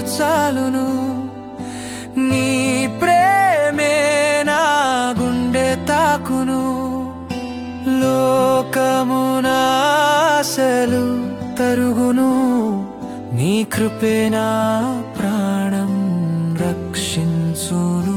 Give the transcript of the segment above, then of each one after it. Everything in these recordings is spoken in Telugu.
చాలును నీ ప్రేమే నా గుండె తాకును లోకమునాశలు తరుగును నీ కృపే నా ప్రాణం రక్షించును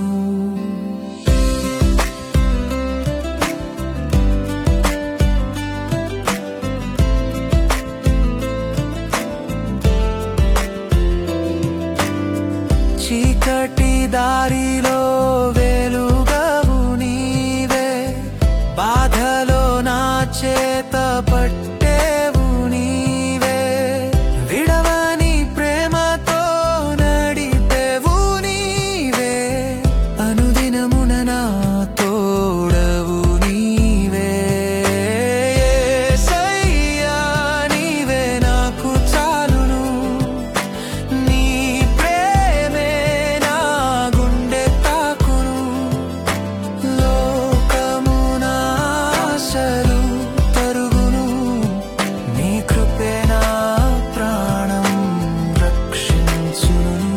చీకటి దారిలో వెలుగవు నీవే బాధలో నా చేత పట్టేవు నీవే విడవని ప్రేమతో నడిపేవు నీవే అనుదినమున నా తోడవు నీవే యేసయ్యా, నీవే నాకు చాలును నీ ప్రేమే నా గుండె తాకును లోకమునాశలు తరుగును నీ కృపే నా ప్రాణం రక్షించును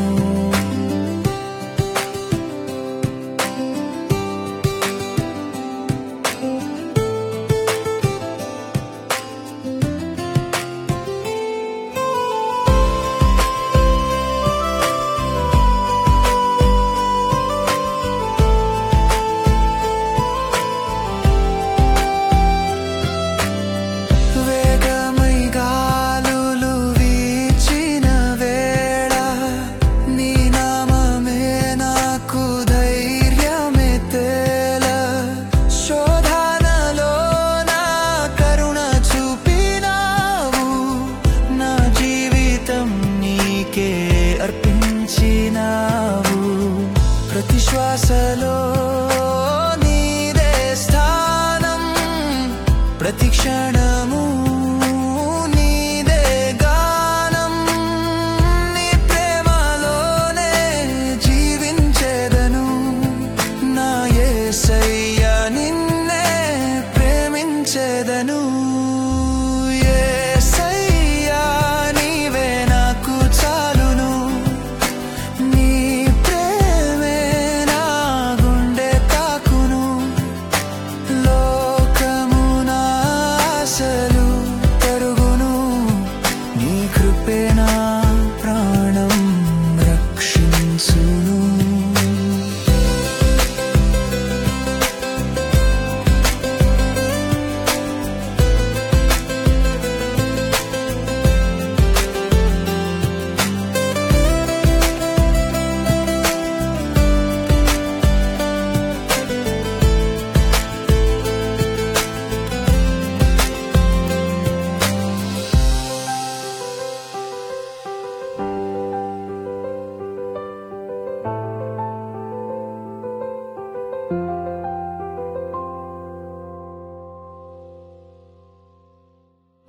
వేగమై గాలులు వీచిన వేళ నీ నామమే నాకు ధైర్యమే తేల శోధనలో నా కరుణ చూపినావు నా జీవితం నీకే అర్పించినావు ప్రతి శ్వాసలో